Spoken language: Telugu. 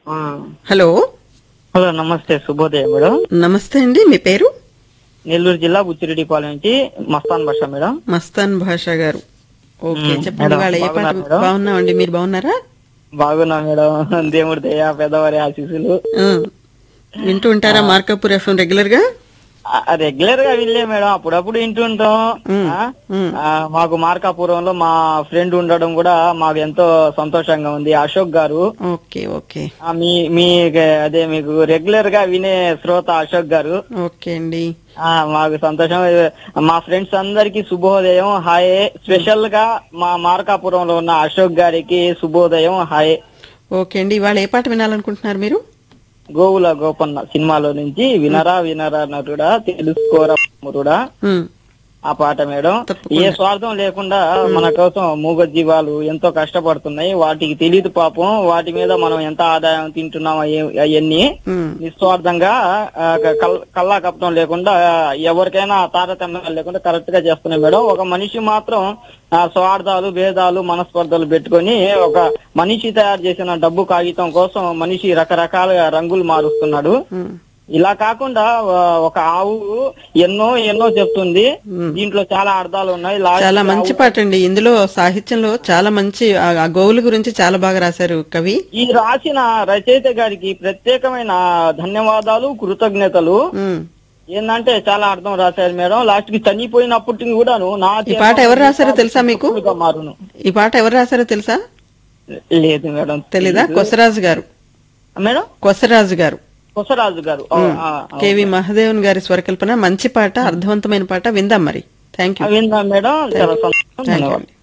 ఆ, హలో హలో నమస్తే శుభోదయం మేడం నమస్తే అండి మీ పేరు నెల్లూరు జిల్లా బుచ్చిరెడ్డిపాలెం నుంచి మస్తాన్ భాష మేడం మస్తాన్ భాష గారు ఓకే మ్మ్. చెప్పండి మేడం, వాళ్ళ ఏ పాట బాగున్నారా మేడం? బాగున్నామండి మీరు బాగున్నారా బాగున్నా మేడం దేవుడి దయ పెద్దవారి ఆశీస్సులు ఆ. వింటూ ఉంటారా మార్కాపూర్ ఎఫ్ఎం రెగ్యులర్ గా రెగ్యులర్ గా వెళ్ళే మేడం అప్పుడప్పుడు వింటుంటాం మ్మ్. ఆ, మ్మ్. ఆ, మాకు మార్కాపురంలో మా ఫ్రెండ్ ఉండడం కూడా మాకు ఎంతో సంతోషంగా ఉంది అశోక్ గారు ఓకే ఓకే ఆ, మీ మీ అదే మీకు రెగ్యులర్ గా వినే శ్రోత అశోక్ గారు ఓకే అండి ఆ మాకు సంతోషం మా ఫ్రెండ్స్ అందరికి శుభోదయం హాయ్ స్పెషల్ గా మా మార్కాపురంలో ఉన్న అశోక్ గారికి శుభోదయం హాయ్ ఓకే అండి ఇవాళ ఏ పాట వినాలనుకుంటున్నారు మీరు గోవుల గోపన్న సినిమాలో నుంచి వినరా వినరా నటుడా తెలుసుకోరా మురుడా మ్మ్. ఆ పాట మేడం తప్పకుండా. ఏ స్వార్థం లేకుండా మన కోసం మూగ జీవాలు ఎంతో కష్టపడుతున్నాయి వాటికి తెలియదు పాపం వాటి మీద మనం ఎంత ఆదాయం తింటున్నాం అవన్నీ మ్మ్. నిస్వార్థంగా ఆ, కల్- కల్లా కప్పడం లేకుండా ఆ, ఎవరికైనా తారతమ్యాలు లేకుండా కరెక్ట్ గా చేస్తున్నాయి మేడం ఒక మనిషి మాత్రం ఆ, స్వార్థాలు భేదాలు మనస్పర్ధలు పెట్టుకొని ఒక మనిషి తయారు చేసిన డబ్బు కాగితం కోసం మనిషి రకరకాల రంగులు మారుస్తున్నాడు మ్మ్. ఇలా కాకుండా ఆ, ఒక ఆవు ఎన్నో ఎన్నో చెప్తుంది మ్మ్. దీంట్లో చాలా అర్థాలు ఉన్నాయి లాస్ట్ చాలా కి మంచి ఆవు- పాట అండి ఇందులో సాహిత్యంలో చాలా మంచి ఆ ఆ గోవుల గురించి చాలా బాగా రాశారు కవి ఈ రాసిన రచయిత గారికి ప్రత్యేకమైన ధన్యవాదాలు కృతజ్ఞతలు మ్మ్. ఏంటంటే చాలా అర్థం రాశారు మేడం లాస్ట్ కి చనిపోయినప్పటికి కూడాను నా ఈ పాట ఎవరు రాశారో తెలుసా మీకు? తప్పులుగా మారును ఈ పాట ఎవరు రాశారో తెలుసా లేదు మేడం తెలీదా కొసరాజు గారు మేడం కొసరాజు గారు కొసరాజు గారు ఆ, ఆ, ఆ. కేవి మహాదేవన్ గారి స్వరకల్పన మంచి పాట అర్థవంతమైన పాట విందాం మరి థ్యాంక్ యూ విందా మేడం చాలా సంతోషం థ్యాంక్ యూ ధన్యవాదాలు అండి